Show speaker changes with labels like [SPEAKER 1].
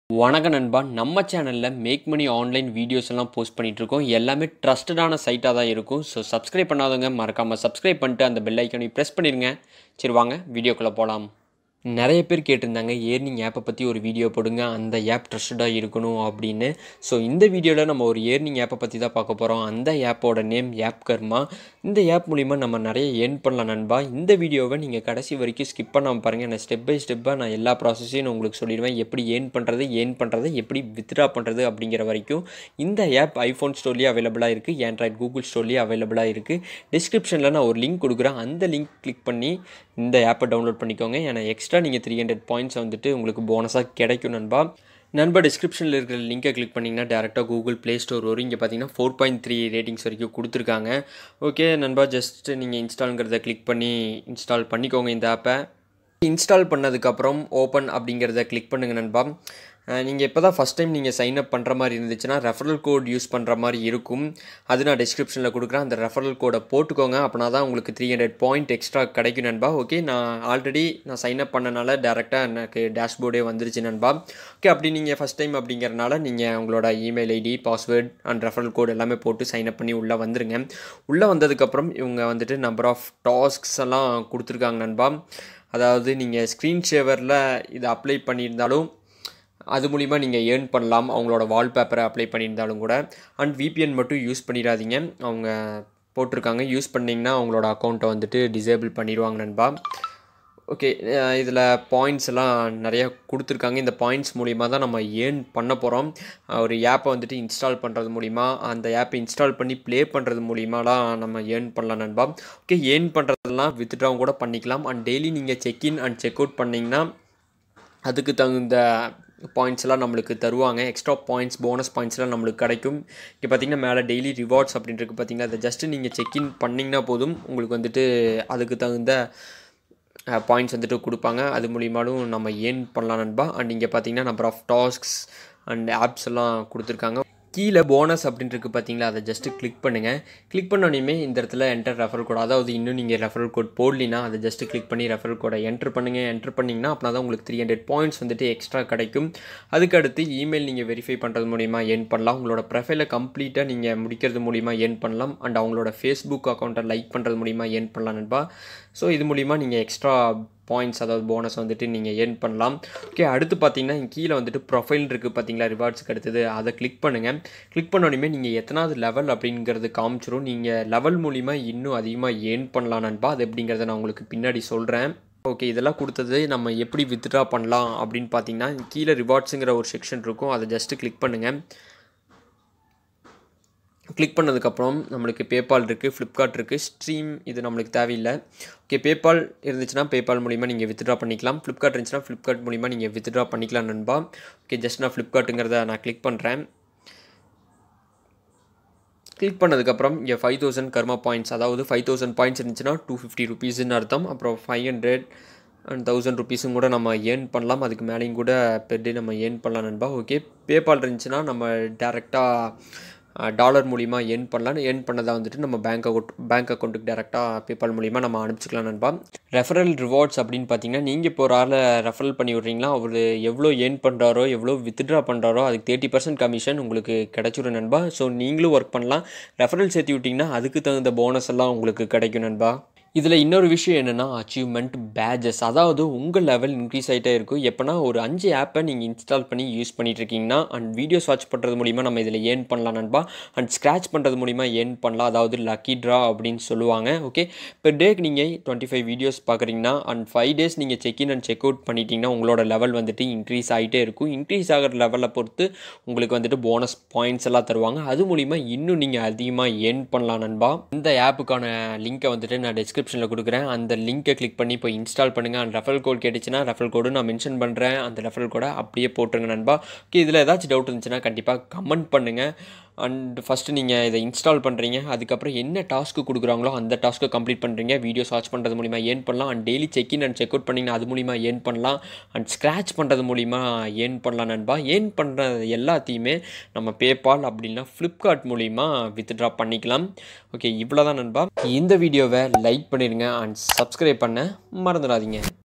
[SPEAKER 1] வணக்கம் நண்பா நம்ம சேனலில் மேக் மணி ஆன்லைன் வீடியோஸ் எல்லாம் போஸ்ட் பண்ணிட்டு இருக்கோம் எல்லாமே ட்ரஸ்டடான சைட்டாக தான் இருக்கும் ஸோ சப்ஸ்கிரைப் பண்ணாதவங்க மறக்காமல் சப்ஸ்கிரைப் பண்ணிட்டு அந்த பெல் ஐக்கனையும் ப்ரெஸ் பண்ணிடுங்க சரி வாங்க வீடியோக்குள்ளே போகலாம் நிறைய பேர் கேட்டிருந்தாங்க ஏர்னிங் ஆப்பை பற்றி ஒரு வீடியோ போடுங்க அந்த ஆப் ட்ரஸ்டடாக இருக்கணும் அப்படின்னு ஸோ இந்த வீடியோவில் நம்ம ஒரு ஏர்னிங் ஆப்பை பற்றி தான் பார்க்க போகிறோம் அந்த ஆப்போட நேம் ஆப் கர்மா இந்த ஆப் மூலிமா நம்ம நிறைய ஏர்ன் பண்ணலாம் நண்பா இந்த வீடியோவை நீங்கள் கடைசி வரைக்கும் ஸ்கிப் பண்ணாமல் பாருங்கள் நான் ஸ்டெப் பை ஸ்டெப்பாக நான் எல்லா ப்ராசஸையும் நான் உங்களுக்கு சொல்லிடுவேன் எப்படி ஏர்ன் பண்ணுறது ஏர்ன் பண்ணுறது எப்படி வித்ட்ரா பண்ணுறது அப்படிங்கிற வரைக்கும் இந்த ஆப் ஐஃபோன் ஸ்டோர்லேயே அவைலபிளாக இருக்குது ஆண்ட்ராய்ட் கூகுள் ஸ்டோர்லேயே அவைலபிளாக இருக்குது டிஸ்கிரிப்ஷனில் நான் ஒரு லிங்க் கொடுக்குறேன் அந்த லிங்க் கிளிக் பண்ணி இந்த ஆப்பை டவுன்லோட் பண்ணிக்கோங்க ஏன்னா எக்ஸ்ட்ரா நீங்கள் த்ரீ ஹண்ட்ரட் பாயிண்ட்ஸ் வந்துட்டு உங்களுக்கு போனஸாக கிடைக்கும் நண்பா நண்பா டிஸ்கிரிப்ஷனில் இருக்கிற லிங்கை கிளிக் பண்ணிங்கன்னா டேரெக்டாக கூகுள் ப்ளே ஸ்டோர் வரும் இங்கே பார்த்தீங்கன்னா ஃபோர் பாயிண்ட் த்ரீ ரேட்டிங்ஸ் வரைக்கும் கொடுத்துருக்காங்க ஓகே நண்பா ஜஸ்ட் நீங்கள் இன்ஸ்டாலுங்கிறத கிளிக் பண்ணி இன்ஸ்டால் பண்ணிக்கோங்க இந்த ஆப்பை இன்ஸ்டால் பண்ணதுக்கப்புறம் ஓப்பன் அப்படிங்கிறத கிளிக் பண்ணுங்கள் நண்பா நீங்கள் இப்போ தான் ஃபஸ்ட் டைம் நீங்கள் சைன் அப் பண்ணுற மாதிரி இருந்துச்சுன்னா ரெஃபரல் கோட் யூஸ் பண்ணுற மாதிரி இருக்கும் அது நான் டிஸ்கிரிப்ஷனில் கொடுக்குறேன் அந்த ரெஃபரல் கோடை போட்டுக்கோங்க அப்படின்னா தான் உங்களுக்கு த்ரீ ஹண்ட்ரட் பாயிண்ட் எக்ஸ்ட்ரா கிடைக்கும் நண்பா ஓகே நான் ஆல்ரெடி நான் சைன் அப் பண்ணனால டேரெக்டாக எனக்கு டேஷ்போர்டே வந்துருச்சு நண்பா ஓகே அப்படி நீங்கள் ஃபஸ்ட் டைம் அப்படிங்கிறனால நீங்கள் உங்களோட email ID password and referral code எல்லாமே போட்டு சைன் அப் பண்ணி உள்ளே வந்துருங்க உள்ளே வந்ததுக்கப்புறம் இவங்க வந்துட்டு நம்பர் ஆஃப் டாஸ்க்ஸ் எல்லாம் கொடுத்துருக்காங்க நண்பா அதாவது நீங்கள் ஸ்க்ரீன் ஷேவரில் இதை அப்ளை பண்ணியிருந்தாலும் அது மூலிமா நீங்கள் ஏர்ன் பண்ணலாம் அவங்களோட வால்பேப்பரை அப்ளை பண்ணியிருந்தாலும் கூட அண்ட் விபிஎன் மட்டும் யூஸ் பண்ணிடாதீங்க அவங்க போட்டிருக்காங்க யூஸ் பண்ணிங்கன்னா அவங்களோட அக்கௌண்ட்டை வந்துட்டு டிசேபிள் பண்ணிடுவாங்க நண்பா ஓகே இதில் பாயிண்ட்ஸ் எல்லாம் நிறையா கொடுத்துருக்காங்க இந்த பாயிண்ட்ஸ் மூலிமா தான் நம்ம ஏர்ன் பண்ண போகிறோம் ஒரு ஆப்பை வந்துட்டு இன்ஸ்டால் பண்ணுறது மூலிமா அந்த ஆப்பை இன்ஸ்டால் பண்ணி ப்ளே பண்ணுறது மூலிமாலாம் நம்ம ஏர்ன் பண்ணலாம் நண்பா ஓகே ஏர்ன் பண்ணுறதெல்லாம் வித்ட்ராவும் கூட பண்ணிக்கலாம் அண்ட் டெய்லி நீங்கள் செக்இன் அண்ட் செக் அவுட் பண்ணிங்கன்னா அதுக்கு தகுந்த பாயிண்ட்ஸ் எல்லாம் நம்மளுக்கு தருவாங்க எக்ஸ்ட்ரா பாயிண்ட்ஸ் போனஸ் பாயிண்ட்ஸ்லாம் நம்மளுக்கு கிடைக்கும் இங்கே பார்த்தீங்கன்னா மேலே டெய்லி ரிவார்ட்ஸ் அப்படின்ட்டு பார்த்தீங்கன்னா அதை ஜஸ்ட்டு நீங்கள் செக்இன் பண்ணிங்கன்னா போதும் உங்களுக்கு வந்துட்டு அதுக்கு தகுந்த பாயிண்ட்ஸ் வந்துட்டு கொடுப்பாங்க அது மூலியமாலும் நம்ம ஏர்ன் பண்ணலாம் நண்பா அண்ட் இங்கே பார்த்தீங்கன்னா number of tasks and apps எல்லாம் கொடுத்துருக்காங்க கீழே போனஸ் அப்படின்ட்டு பார்த்தீங்களா அதை ஜஸ்ட்டு கிளிக் பண்ணுங்கள் கிளிக் பண்ணோன்னே இந்த இடத்துல என்டர் ரெஃபரல் கோட் அதாவது இன்னும் நீங்கள் ரெஃபரல் கோட் போடலினா அதை ஜஸ்ட்டு கிளிக் பண்ணி ரெஃபரல் கோடை என்டர் பண்ணுங்கள் என்டர் பண்ணிங்கன்னா அப்படின்னா தான் உங்களுக்கு த்ரீ ஹண்ட்ரட் பாயிண்ட்ஸ் வந்துட்டு எக்ஸ்ட்ரா கிடைக்கும் அதுக்கடுத்து இமெயில் நீங்கள் வெரிஃபை பண்ணுறது மூலிமா ஏர்ன் பண்ணலாம் உங்களோட ப்ரொஃபைலை கம்ப்ளீட்டாக நீங்கள் முடிக்கிறது மூலிமா ஏர்ன் பண்ணலாம் அண்ட் அவங்களோட ஃபேஸ்புக் அக்கௌண்ட்டை லைக் பண்ணுறது மூலிமா ஏர்ன் பண்ணலாம் நண்பா ஸோ இது மூலிமா நீங்கள் எக்ஸ்ட்ரா பாயிண்ட்ஸ் அதாவது போனஸ் வந்துட்டு நீங்கள் ஏர்ன் பண்ணலாம் ஓகே அடுத்து பார்த்தீங்கன்னா இங்கே கீழே வந்துட்டு ப்ரொஃபைல் இருக்குது பார்த்தீங்களா ரிவார்ட்ஸ்க்கு அடுத்தது அதை கிளிக் பண்ணுங்கள் கிளிக் பண்ணோடனே நீங்கள் எத்தனாவது லெவல் அப்படிங்கிறது காமிச்சிரும் நீங்கள் லெவல் மூலிமா இன்னும் அதிகமாக ஏர்ன் பண்ணலாம் நண்பா அது எப்படிங்கிறத நான் உங்களுக்கு பின்னாடி சொல்கிறேன் ஓகே இதெல்லாம் கொடுத்தது நம்ம எப்படி வித்ட்ரா பண்ணலாம் அப்படின்னு பார்த்தீங்கன்னா கீழே ரிவார்ட்ஸுங்கிற ஒரு செக்ஷன் இருக்கும் அதை ஜஸ்ட்டு கிளிக் பண்ணுங்கள் கிளிக் பண்ணதுக்கப்புறம் நம்மளுக்கு பேபால் இருக்குது ஃப்ளிப்கார்ட் இருக்குது ஸ்ட்ரீம் இது நம்மளுக்கு தேவையில்லை ஓகே பேபால் இருந்துச்சுன்னா பேபால் மூலிமா நீங்கள் வித்ட்ரா பண்ணிக்கலாம் ஃப்ளிப்கார்ட் இருந்துச்சுன்னா ஃப்ளிப்கார்ட் மூலிமா நீங்கள் வித்ட்ரா பண்ணிக்கலாம் நண்பா ஓகே ஜஸ்ட் நான் ஃப்ளிப்கார்ட்டுங்கிறத நான் கிளிக் பண்ணுறேன் கிளிக் பண்ணதுக்கப்புறம் இங்கே ஃபைவ் தௌசண்ட் கர்மா பாயிண்ட்ஸ் அதாவது ஃபைவ் தௌசண்ட் பாயிண்ட்ஸ் இருந்துச்சுன்னா டூ ஃபிஃப்டி ருபீஸ்ன்னு அர்த்தம் அப்புறம் ஃபைவ் ஹண்ட்ரட் அண்ட் தௌசண்ட் ருபீஸும் கூட நம்ம ஏர்ன் பண்ணலாம் அதுக்கு மேலேயும் கூட பெர் டே நம்ம ஏர்ன் பண்ணலாம் நண்பா ஓகே பேபால் இருந்துச்சுன்னா நம்ம டேரெக்டாக டாலர் மூலிமா ஏர்ன் பண்ணலாம் ஏர்ன் பண்ணதை வந்துட்டு நம்ம பேங்க் அக்கௌண்ட் பேங்க் அக்கௌண்ட்டுக்கு டேரெக்டாக பேபால் மூலிமா நம்ம அனுப்பிச்சிக்கலாம் நண்பா ரெஃபரல் ரிவார்ட்ஸ் அப்படின்னு பார்த்தீங்கன்னா நீங்கள் இப்போ ஒரு ஆளை ரெஃபரல் பண்ணி விட்றீங்களா அவர் எவ்வளோ ஏர்ன் பண்ணுறாரோ எவ்வளோ வித்ட்ரா பண்ணுறாரோ அதுக்கு தேர்ட்டி பர்சன்ட் கமிஷன் உங்களுக்கு கிடச்சிடும் நண்பா ஸோ நீங்களும் ஒர்க் பண்ணலாம் ரெஃபரல் சேர்த்து விட்டிங்கன்னா அதுக்கு தகுந்த போனஸ் எல்லாம் உங்களுக்கு கிடைக்கும் நண்பா இதில் இன்னொரு விஷயம் என்னென்னா அச்சீவ்மெண்ட் பேஜஸ் அதாவது உங்கள் லெவல் இன்க்ரீஸ் ஆகிட்டே இருக்கும் எப்போனா ஒரு அஞ்சு ஆப்பை நீங்கள் இன்ஸ்டால் பண்ணி யூஸ் பண்ணிட்டுருக்கீங்கன்னா அண்ட் வீடியோஸ் வாட்ச் பண்ணுறது மூலிமா நம்ம இதில் ஏர்ன் பண்ணலாம் நண்பா அண்ட் ஸ்க்ராச் பண்ணுறது மூலிமா ஏர்ன் பண்ணலாம் அதாவது லக்கி ட்ரா அப்படின்னு சொல்லுவாங்க ஓகே பெர் டேக்கு நீங்கள் டுவெண்ட்டி ஃபைவ் வீடியோஸ் பார்க்குறீங்கன்னா அண்ட் ஃபைவ் டேஸ் நீங்கள் செக்இன் அண்ட் செக் அவுட் பண்ணிட்டீங்கன்னா உங்களோட லெவல் வந்துட்டு இன்க்ரீஸ் ஆகிட்டே இருக்கும் இன்க்ரீஸ் ஆகிற லெவலை பொறுத்து உங்களுக்கு வந்துட்டு போனஸ் பாயிண்ட்ஸ் எல்லாம் தருவாங்க அது மூலிமா இன்னும் நீங்கள் அதிகமாக ஏர்ன் பண்ணலாம் நண்பா இந்த ஆப்புக்கான லிங்க்கை வந்துட்டு நான் டிஸ்கிரிப் டிஸ்கிரிப்ஷனில் கொடுக்குறேன் அந்த லிங்க்கை கிளிக் பண்ணி இப்போ இன்ஸ்டால் பண்ணுங்கள் அந்த ரெஃபரல் கோட் கேட்டுச்சுன்னா ரெஃபரல் கோடு நான் மென்ஷன் பண்ணுறேன் அந்த ரெஃபரல் கோடை அப்படியே போட்டுருங்க நண்பா ஓகே இதில் ஏதாச்சும் டவுட் இருந்துச்சுன்னா கண்டிப்பாக கமெண்ட் பண்ணுங்கள் அண்ட் ஃபஸ்ட்டு நீங்கள் இதை இன்ஸ்டால் பண்ணுறீங்க அதுக்கப்புறம் என்ன டாஸ்க்கு கொடுக்குறாங்களோ அந்த டாஸ்க்கை கம்ப்ளீட் பண்ணுறீங்க வீடியோஸ் வாட்ச் பண்ணுறது மூலிமா ஏர்ன் பண்ணலாம் and daily check in and check out பண்ணிங்கன்னா அது மூலிமா ஏர்ன் பண்ணலாம் அண்ட் ஸ்க்ராச் பண்ணுறது மூலிமா ஏர்ன் பண்ணலாம் நண்பா ஏர்ன் பண்ணுற எல்லாத்தையுமே நம்ம பேபால் அப்படின்னா ஃப்ளிப்கார்ட் மூலிமா வித்ட்ரா பண்ணிக்கலாம் ஓகே இவ்வளோ தான் நண்பா இந்த வீடியோவை லைக் பண்ணிடுங்க அண்ட் சப்ஸ்கிரைப் பண்ண மறந்துடாதீங்க